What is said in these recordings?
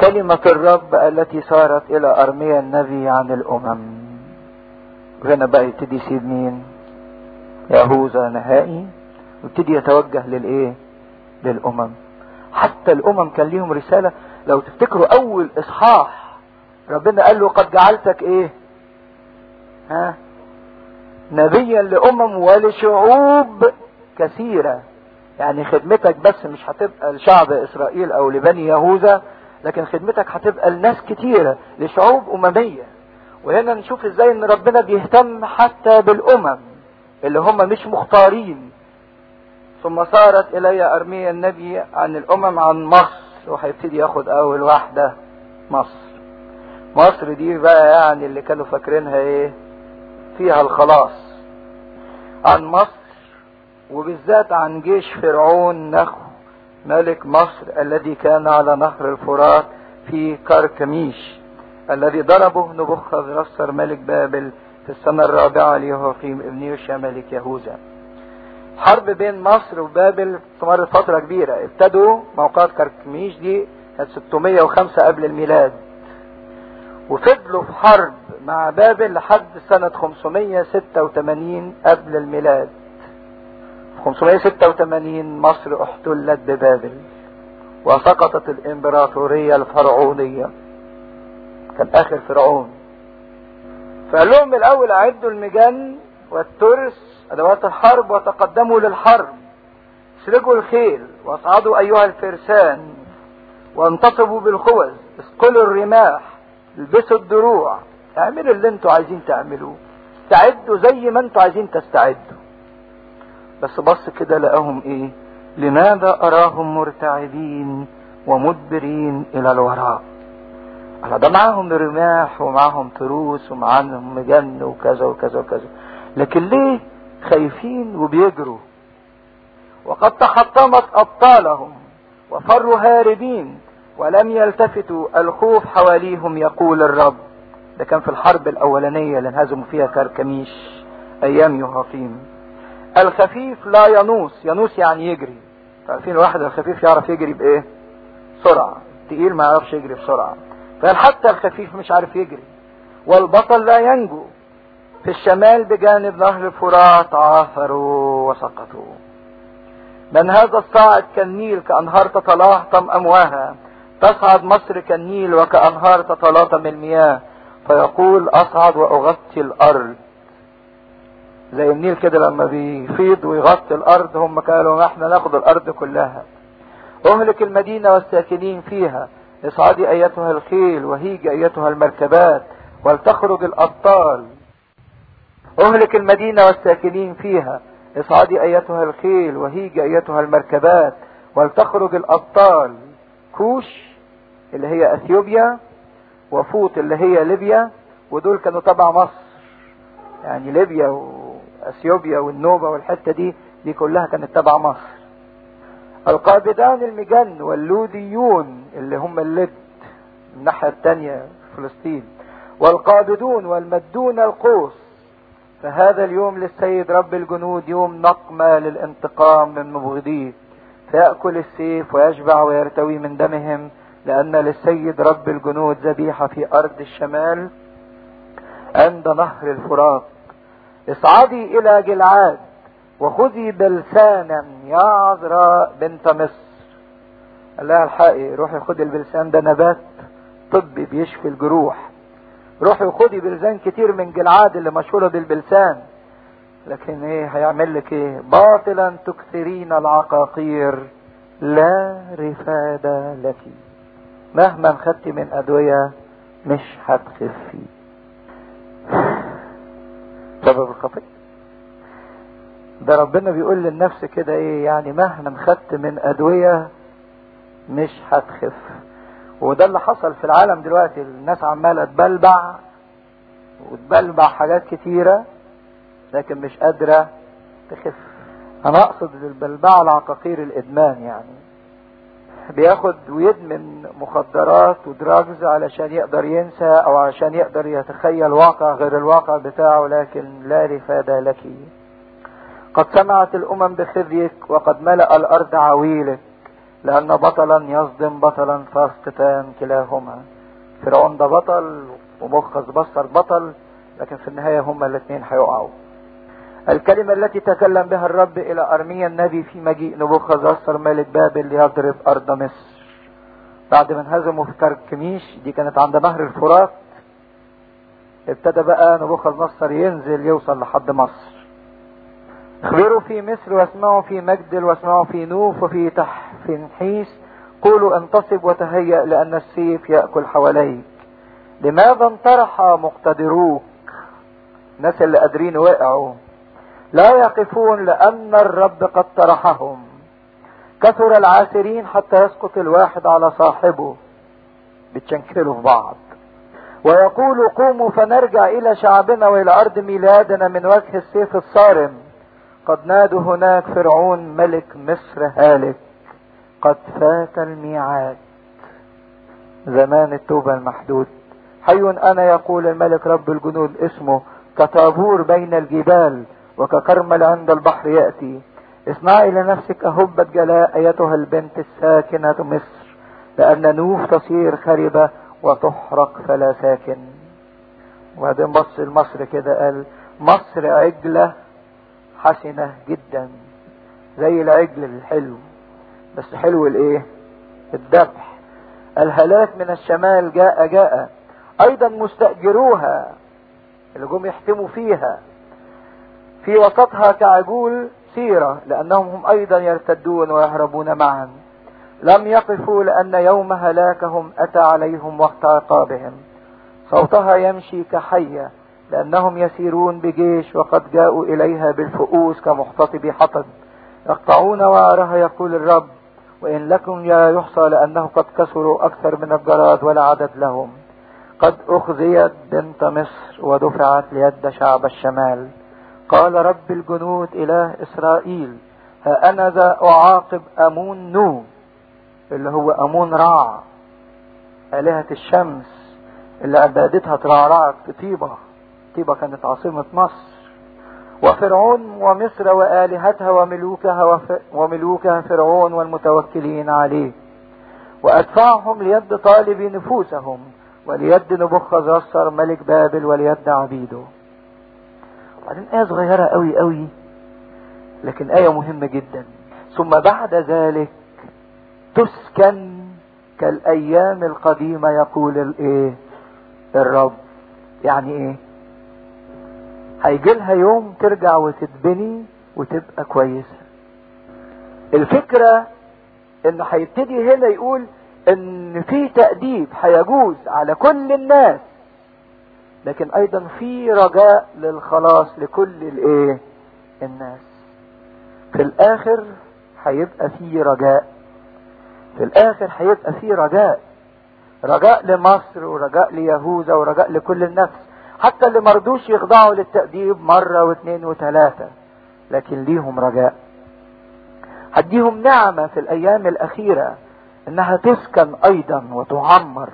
كلمة الرب التي صارت إلى أرميا النبي عن الأمم هنا بقى يبتدي يسيب مين يهوذا نهائي ويبتدي يتوجه للإيه للأمم حتى الأمم كان ليهم رسالة لو تفتكروا أول إصحاح ربنا قال له قد جعلتك إيه ها نبيا لأمم ولشعوب كثيرة يعني خدمتك بس مش هتبقى لشعب إسرائيل أو لبني يهوذا لكن خدمتك هتبقى لناس كتيرة لشعوب أممية وهنا نشوف ازاي ان ربنا بيهتم حتى بالأمم اللي هم مش مختارين ثم صارت إلي أرميا النبي عن الأمم عن مصر وهيبتدي ياخد أول واحدة مصر مصر دي بقى يعني اللي كانوا فاكرينها ايه فيها الخلاص عن مصر وبالذات عن جيش فرعون نخو ملك مصر الذي كان على نهر الفرات في كركميش الذي ضربه نبوخذ نصر ملك بابل في السنة الرابعة ليهوقيم ابن يوشع ملك يهوذا حرب بين مصر وبابل استمرت فترة كبيرة ابتدوا موقعة كركميش دي كانت 605 قبل الميلاد وفضلوا في حرب مع بابل لحد سنة 586 قبل الميلاد 586 مصر احتلت ببابل وسقطت الامبراطورية الفرعونية كان اخر فرعون فقال لهم الاول اعدوا المجن والترس ادوات الحرب وتقدموا للحرب اسرجوا الخيل واصعدوا ايها الفرسان وانتصبوا بالخوذ اسقلوا الرماح البسوا الدروع اعملوا اللي انتوا عايزين تعملوه استعدوا زي ما انتوا عايزين تستعدوا بس بص كده لقاهم ايه لماذا اراهم مرتعبين ومدبرين الى الوراء على ده معاهم رماح ومعاهم تروس ومعاهم مجن وكذا وكذا وكذا لكن ليه خايفين وبيجروا وقد تحطمت ابطالهم وفروا هاربين ولم يلتفتوا الخوف حواليهم يقول الرب ده كان في الحرب الاولانيه اللي انهزموا فيها كركميش ايام يهاقيم الخفيف لا ينوس ينوس يعني يجري عارفين الواحد الخفيف يعرف يجري بايه سرعة تقيل ما يعرفش يجري بسرعة فقال حتى الخفيف مش عارف يجري والبطل لا ينجو في الشمال بجانب نهر الفرات عاثروا وسقطوا من هذا الصاعد كالنيل كأنهار تتلاطم أمواها تصعد مصر كالنيل وكأنهار تتلاطم المياه فيقول أصعد وأغطي الأرض زي النيل كده لما بيفيض ويغطي الارض هم قالوا احنا ناخد الارض كلها اهلك المدينة والساكنين فيها اصعدي ايتها الخيل وهيج ايتها المركبات ولتخرج الابطال اهلك المدينة والساكنين فيها اصعدي ايتها الخيل وهيج ايتها المركبات ولتخرج الابطال كوش اللي هي اثيوبيا وفوط اللي هي ليبيا ودول كانوا تبع مصر يعني ليبيا واثيوبيا والنوبة والحتة دي دي كلها كانت تبع مصر القابضان المجن واللوديون اللي هم اللد الناحية التانية فلسطين والقابضون والمدون القوس فهذا اليوم للسيد رب الجنود يوم نقمة للانتقام من مبغضيه فيأكل السيف ويشبع ويرتوي من دمهم لأن للسيد رب الجنود ذبيحة في أرض الشمال عند نهر الفرات اصعدي إلى جلعاد وخذي بلسانا يا عذراء بنت مصر قال لها الحقي روحي خدي البلسان ده نبات طبي بيشفي الجروح روحي خدي بلسان كتير من جلعاد اللي مشهورة بالبلسان لكن ايه هيعمل لك ايه باطلا تكثرين العقاقير لا رفاد لك مهما خدتي من ادوية مش هتخفي سبب الخطيئة ده ربنا بيقول للنفس كده ايه يعني مهما خدت من ادوية مش هتخف وده اللي حصل في العالم دلوقتي الناس عمالة تبلبع وتبلبع حاجات كتيرة لكن مش قادرة تخف انا اقصد البلبعة العقاقير الادمان يعني بياخد ويدمن مخدرات ودراجز علشان يقدر ينسى او علشان يقدر يتخيل واقع غير الواقع بتاعه لكن لا رفاد لك قد سمعت الامم بخزيك وقد ملأ الارض عويلك لأن بطلا يصدم بطلا فاسقطان كلاهما فرعون ده بطل ومخز بصر بطل لكن في النهاية هما الاثنين هيقعوا الكلمة التي تكلم بها الرب إلى أرميا النبي في مجيء نبوخذ نصر ملك بابل ليضرب أرض مصر بعد ما انهزموا في كركميش دي كانت عند نهر الفرات ابتدى بقى نبوخذ نصر ينزل يوصل لحد مصر اخبروا في مصر واسمعوا في مجدل واسمعوا في نوف وفي تح في نحيس قولوا انتصب وتهيأ لأن السيف يأكل حواليك لماذا انطرح مقتدروك الناس اللي قادرين وقعوا لا يقفون لأن الرب قد طرحهم كثر العاثرين حتى يسقط الواحد على صاحبه بتشنكلوا في بعض ويقول قوموا فنرجع إلى شعبنا وإلى أرض ميلادنا من وجه السيف الصارم قد نادوا هناك فرعون ملك مصر هالك قد فات الميعاد زمان التوبة المحدود حي أنا يقول الملك رب الجنود اسمه كطابور بين الجبال وككرمل عند البحر يأتي اصنعي لنفسك أهبة جلاء أيتها البنت الساكنة مصر لأن نوف تصير خربة وتحرق فلا ساكن وبعدين بص لمصر كده قال مصر عجلة حسنة جدا زي العجل الحلو بس حلو الايه الذبح الهلاك من الشمال جاء جاء ايضا مستأجروها اللي جم يحتموا فيها في وسطها كعجول سيرة لأنهم هم أيضا يرتدون ويهربون معا لم يقفوا لأن يوم هلاكهم أتى عليهم وقت عقابهم صوتها يمشي كحية لأنهم يسيرون بجيش وقد جاءوا إليها بالفؤوس كمحتطب حطب يقطعون وعرها يقول الرب وإن لكم يا يحصى لأنه قد كسروا أكثر من الجراد ولا عدد لهم قد أخذيت بنت مصر ودفعت ليد شعب الشمال قال رب الجنود إله إسرائيل ها أنا ذا أعاقب أمون نو اللي هو أمون رع آلهة الشمس اللي عبادتها ترعرعت في طيبة طيبة كانت عاصمة مصر وفرعون ومصر وآلهتها وملوكها وف... وملوكها فرعون والمتوكلين عليه وأدفعهم ليد طالب نفوسهم وليد نبوخذ نصر ملك بابل وليد عبيده وبعدين آية صغيرة قوي قوي لكن آية مهمة جدا ثم بعد ذلك تسكن كالأيام القديمة يقول الإيه الرب يعني إيه هيجي لها يوم ترجع وتتبني وتبقى كويسة الفكرة ان هيبتدي هنا يقول ان في تأديب هيجوز على كل الناس لكن ايضا في رجاء للخلاص لكل الايه الناس في الاخر هيبقى في رجاء في الاخر هيبقى في رجاء رجاء لمصر ورجاء ليهوذا ورجاء لكل النفس حتى اللي مرضوش يخضعوا للتأديب مرة واثنين وثلاثة لكن ليهم رجاء هديهم نعمة في الأيام الأخيرة إنها تسكن أيضا وتعمر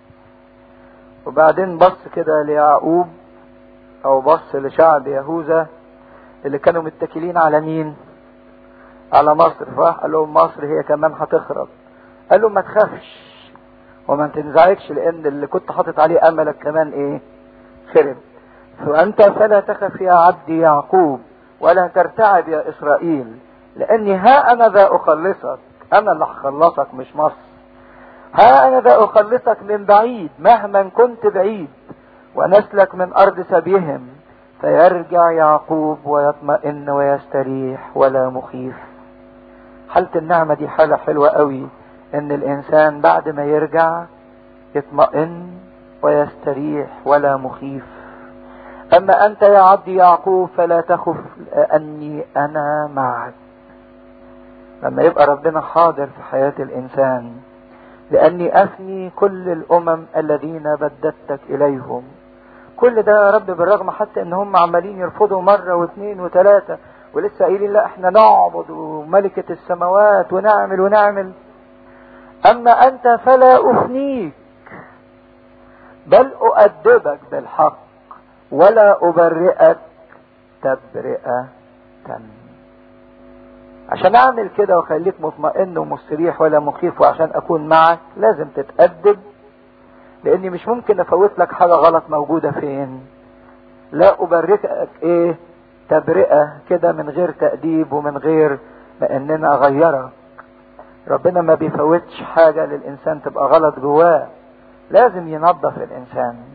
وبعدين بص كده ليعقوب أو بص لشعب يهوذا اللي كانوا متكلين على مين؟ على مصر فراح قال لهم مصر هي كمان هتخرب قال له ما تخافش وما تنزعجش لأن اللي كنت حاطط عليه أملك كمان إيه؟ خرب فأنت فلا تخف يا عبدي يعقوب ولا ترتعب يا إسرائيل لأني ها أنا ذا أخلصك أنا اللي هخلصك مش مصر ها أنا ذا أخلصك من بعيد مهما كنت بعيد ونسلك من أرض سبيهم فيرجع يعقوب ويطمئن ويستريح ولا مخيف حالة النعمة دي حالة حلوة قوي ان الانسان بعد ما يرجع يطمئن ويستريح ولا مخيف اما انت يا عبدي يعقوب فلا تخف لاني انا معك لما يبقى ربنا حاضر في حياة الانسان لاني افني كل الامم الذين بددتك اليهم كل ده يا رب بالرغم حتى ان هم عمالين يرفضوا مرة واثنين وثلاثة ولسه قايلين لا احنا نعبد وملكة السماوات ونعمل ونعمل اما انت فلا افنيك بل اؤدبك بالحق ولا ابرئك تبرئة عشان اعمل كده واخليك مطمئن ومستريح ولا مخيف وعشان اكون معك لازم تتأدب لاني مش ممكن افوت لك حاجة غلط موجودة فين لا ابركك ايه تبرئة كده من غير تأديب ومن غير ما اننا اغيرك ربنا ما بيفوتش حاجة للانسان تبقى غلط جواه لازم ينظف الانسان